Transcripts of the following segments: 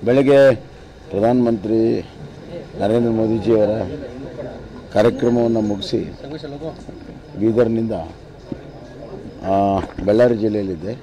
ಬೆಳಗ್ಗೆ ಪ್ರಧಾನಮಂತ್ರಿ ನರೇಂದ್ರ ಮೋದಿಜಿಯವರ ಕಾರ್ಯಕ್ರಮವನ್ನು ಮುಗಿಸಿ ಬೀದರ್ನಿಂದ ಆ, ಬಳ್ಳಾರಿ ಜಿಲ್ಲೆಯಲ್ಲಿದ್ದೆ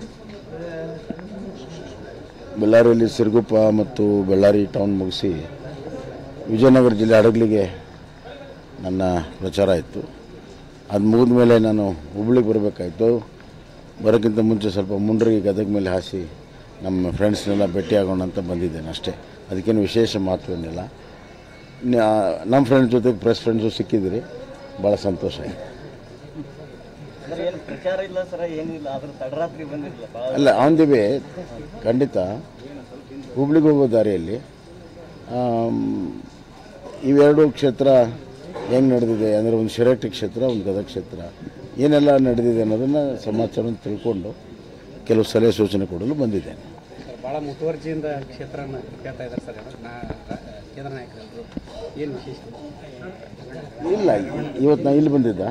ಬಳ್ಳಾರಿಯಲ್ಲಿ ಸಿರುಗುಪ್ಪ ಮತ್ತು ಬಳ್ಳಾರಿ ಟೌನ್ ಮುಗಿಸಿ ವಿಜಯನಗರ ಜಿಲ್ಲೆ ಹಡಗಲಿಗೆ ನನ್ನ ಪ್ರಚಾರ ಇತ್ತು ಅದು ಮುಗಿದ ಮೇಲೆ ನಾನು ಹುಬ್ಳಿಗೆ ಬರಬೇಕಾಯ್ತು ಬರೋಕ್ಕಿಂತ ಮುಂಚೆ ಸ್ವಲ್ಪ ಮುಂಡ್ರಿಗೆ ಗದಗ ಮೇಲೆ ಹಾಸಿ ನಮ್ಮ ಫ್ರೆಂಡ್ಸ್ನೆಲ್ಲ ಭೇಟಿಯಾಗೋಣ ಅಂತ ಬಂದಿದ್ದೇನೆ ಅಷ್ಟೇ ಅದಕ್ಕೇನು ವಿಶೇಷ ಮಹತ್ವೇನಿಲ್ಲ ನ್ಯಾ- ನಮ್ಮ ಫ್ರೆಂಡ್ಸ್ ಜೊತೆಗೆ ಪ್ರೆಸ್ ಫ್ರೆಂಡ್ಸು ಸಿಕ್ಕಿದ್ರಿ ಭಾಳ ಸಂತೋಷ ಆಯಿತು ಸರ್ ಏನು ಪ್ರಚಾರ ಇಲ್ಲ ಸರ್ ಏನಿಲ್ಲ ಆದ್ರೆ ತಡರಾತ್ರಿ ಬಂದಿರಲಿಲ್ಲ ಭಾಳ ಅಲ್ಲ ಆನ್ ದಿ ವೇ ಖಂಡಿತ ಹುಬ್ಳಿಗೆ ಹೋಗೋ ದಾರಿಯಲ್ಲಿ ಆಮ್, ಇವೆರಡು ಕ್ಷೇತ್ರ ಹೆಂಗೆ ನಡೆದಿದೆ ಅಂದರೆ ಒಂದು ಶಿರಟ್ಟಿ ಕ್ಷೇತ್ರ ಒಂದು ಗದಗ ಕ್ಷೇತ್ರ ಏನೆಲ್ಲ ನಡೆದಿದೆ ಅನ್ನೋದನ್ನು ಸಮಾಚಾರ ತಿಳ್ಕೊಂಡು ಕೆಲವು ಸಲಹೆ ಸೂಚನೆ ಕೊಡಲು ಬಂದಿದ್ದೇನೆ ಭಾಳ ಮುತುವರ್ಜಿಯಿಂದ ಕ್ಷೇತ್ರನ ಕೇಳ್ತಾ ಇದ್ದಾರೆ ಸರ್ ನಾ ಕೇಂದ್ರ ನಾಯಕರು ಏನು ವಿಶೇಷ ಇಲ್ಲ ಇವತ್ತು ನಾ ಇಲ್ಲಿ ಬಂದಿದ್ದ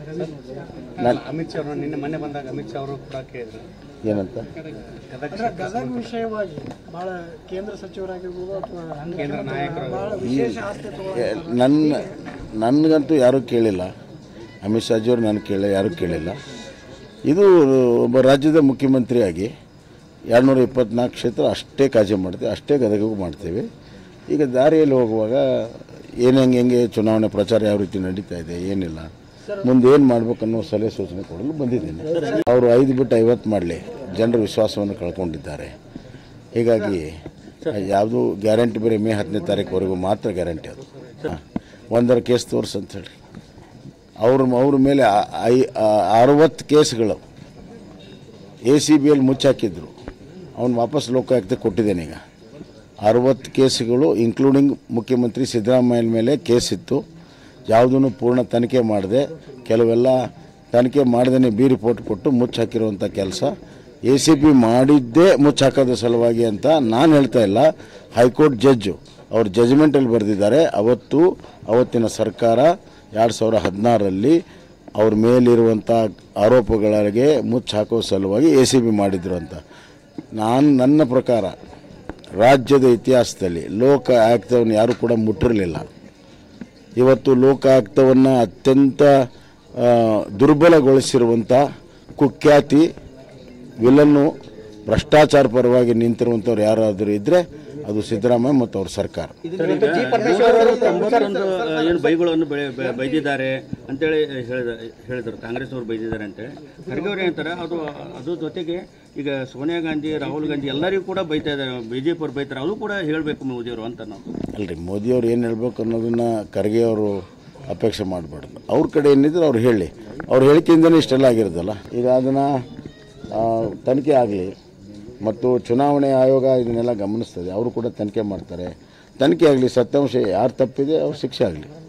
ನಾನು ಅಮಿತ್ ಶಾ ಅವರು ನಿನ್ನೆ ಮೊನ್ನೆ ಬಂದಾಗ ಅಮಿತ್ ಶಾ ಅವರು ಕೂಡ ಕೇಳಿದ್ರು ಏನಂತ ಗದಗ ಕ್ಷೇತ್ರ ಗದಗ ವಿಷಯವಾಗಿ ಬಹಳ ಕೇಂದ್ರ ಸಚಿವರಾಗಿರ್ಬೋದು ಅಥವಾ ಕೇಂದ್ರ ನಾಯಕರು ಬಹಳ ವಿಶೇಷ ಆಸ್ತಿ ತಗೊಳ್ಳೋ ಏ, ನನ್ನ ನನಗಂತೂ ಯಾರೂ ಕೇಳಿಲ್ಲ ಅಮಿತ್ ಶಾಜಿಯವರು ನಾನು ಕೇಳಿ ಯಾರೂ ಕೇಳಿಲ್ಲ ಇದು ಒಬ್ಬ ರಾಜ್ಯದ ಮುಖ್ಯಮಂತ್ರಿಯಾಗಿ ಎರಡುನೂರ ಇಪ್ಪತ್ನಾಲ್ಕು ಕ್ಷೇತ್ರ ಅಷ್ಟೇ ಕಾಳಜಿ ಮಾಡ್ತೀವಿ ಅಷ್ಟೇ ಗದಗಿಗೂ ಮಾಡ್ತೀವಿ ಈಗ ದಾರಿಯಲ್ಲಿ ಹೋಗುವಾಗ ಏನು ಹೆಂಗೆ ಹೆಂಗೆ ಚುನಾವಣೆ ಪ್ರಚಾರ ಯಾವ ರೀತಿ ನಡೀತಾ ಇದೆ ಏನಿಲ್ಲ ಮುಂದೆ ಏನು ಮಾಡ್ಬೇಕು ಅನ್ನೋ ಸಲಹೆ ಸೂಚನೆ ಕೊಡಲು ಬಂದಿದ್ದೀನಿ ಅವರು ಐದು ಬಿಟ್ಟು ಐವತ್ತು ಮಾಡಲಿ ಜನರ ವಿಶ್ವಾಸವನ್ನು ಕಳ್ಕೊಂಡಿದ್ದಾರೆ ಹೀಗಾಗಿ ಯಾವುದು ಗ್ಯಾರಂಟಿ ಬರೀ ಮೇ ಹತ್ತನೇ ತಾರೀಕುವರೆಗೂ ಮಾತ್ರ ಗ್ಯಾರಂಟಿ ಅದು ಹಾಂ. ಒಂದರ ಕೇಸ್ ತೋರಿಸ್ ಅಂತ ಹೇಳಿ ಅವ್ರ ಅವ್ರ ಮೇಲೆ ಆ- ಐ ಆ- ಅರವತ್ತು ಕೇಸ್ಗಳು ಎ ಸಿ ಬಿಯಲ್ಲಿ ಮುಚ್ಚಾಕಿದ್ರು ಅವ್ನು ವಾಪಸ್ ಲೋಕಾಯುಕ್ತ ಕೊಟ್ಟಿದ್ದೇನೆ ಈಗ ಅರವತ್ತು ಕೇಸುಗಳು ಇನ್ಕ್ಲೂಡಿಂಗ್ ಮುಖ್ಯಮಂತ್ರಿ ಸಿದ್ದರಾಮಯ್ಯನ ಮೇಲೆ ಕೇಸ್ ಇತ್ತು ಯಾವುದನ್ನು ಪೂರ್ಣ ತನಿಖೆ ಮಾಡದೆ ಕೆಲವೆಲ್ಲ ತನಿಖೆ ಮಾಡ್ದೇ ಬಿ ರಿಪೋರ್ಟ್ ಕೊಟ್ಟು ಮುಚ್ಚಾಕಿರುವಂಥ ಕೆಲಸ ಎ ಸಿ ಪಿ ಮಾಡಿದ್ದೇ ಮುಚ್ಚಾಕೋದ ಸಲುವಾಗಿ ಅಂತ ನಾನು ಹೇಳ್ತಾ ಇಲ್ಲ ಹೈಕೋರ್ಟ್ ಜಡ್ಜು ಅವ್ರ ಜಜ್ಮೆಂಟಲ್ಲಿ ಬರೆದಿದ್ದಾರೆ ಅವತ್ತು ಅವತ್ತಿನ ಸರ್ಕಾರ ಎರಡು ಸಾವಿರ ಹದಿನಾರರಲ್ಲಿ ಅವ್ರ ಮೇಲಿರುವಂಥ ಆರೋಪಗಳಿಗೆ ಮುಚ್ಚಾಕೋ ಸಲುವಾಗಿ ಎ ಸಿ ಬಿ ಮಾಡಿದ್ರು ಅಂತ ನಾನು ನನ್ನ ಪ್ರಕಾರ ರಾಜ್ಯದ ಇತಿಹಾಸದಲ್ಲಿ ಲೋಕ ಆಯುಕ್ತವನ್ನು ಯಾರೂ ಕೂಡ ಮುಟ್ಟಿರಲಿಲ್ಲ ಇವತ್ತು ಲೋಕಾಯುಕ್ತವನ್ನು ಅತ್ಯಂತ ಆ, ದುರ್ಬಲಗೊಳಿಸಿರುವಂಥ ಕುಖ್ಯಾತಿ ವಿಲನ್ನು ಭ್ರಷ್ಟಾಚಾರ ಪರವಾಗಿ ನಿಂತಿರುವಂಥವ್ರು ಯಾರಾದರೂ ಇದ್ದರೆ ಅದು ಸಿದ್ದರಾಮಯ್ಯ ಮತ್ತು ಅವ್ರ ಸರ್ಕಾರ ತೊಂಬತ್ತೊಂದು ಏನು ಬೈಗಳನ್ನು ಬೆಳೆ ಬೆ- ಬೈದಿದ್ದಾರೆ ಅಂತೇಳಿ ಹೇಳಿದ ಹೇಳಿದರು ಕಾಂಗ್ರೆಸ್ನವ್ರು ಬೈದಿದ್ದಾರೆ ಅಂತೇಳಿ ಖರ್ಗೆ ಅವ್ರು ಹೇಳ್ತಾರೆ ಅದು ಅದು ಜೊತೆಗೆ ಈಗ ಸೋನಿಯಾ ಗಾಂಧಿ ರಾಹುಲ್ ಗಾಂಧಿ ಎಲ್ಲರಿಗೂ ಕೂಡ ಬೈತಾ ಇದ್ದಾರೆ ಬಿ ಜೆ ಪಿ ಅವ್ರು ಬೈತಾರೆ ಅದು ಕೂಡ ಹೇಳಬೇಕು ಮೋದಿಯವರು ಅಂತ ನಾವು ಅಲ್ರಿ ಮೋದಿಯವ್ರು ಏನು ಹೇಳ್ಬೇಕು ಅನ್ನೋದನ್ನು ಖರ್ಗೆ ಅವರು ಅಪೇಕ್ಷೆ ಮಾಡಬಾರ್ದು ಅವ್ರ ಕಡೆ ಏನಿದ್ರೆ ಅವ್ರು ಹೇಳಿ ಅವ್ರ ಹೇಳಿಕೆಯಿಂದನೇ ಇಷ್ಟೆಲ್ಲ ಆಗಿರೋದಲ್ಲ ಈಗ ಅದನ್ನು ತನಿಖೆ ಆಗಲಿ ಮತ್ತು ಚುನಾವಣೆ ಆಯೋಗ ಇದನ್ನೆಲ್ಲ ಗಮನಿಸ್ತದೆ ಅವರು ಕೂಡ ತನಿಖೆ ಮಾಡ್ತಾರೆ ತನಿಖೆ ಆಗಲಿ ಸತ್ಯಾಂಶ ಯಾರು ತಪ್ಪಿದೆ ಅವ್ರ ಶಿಕ್ಷೆ ಆಗಲಿ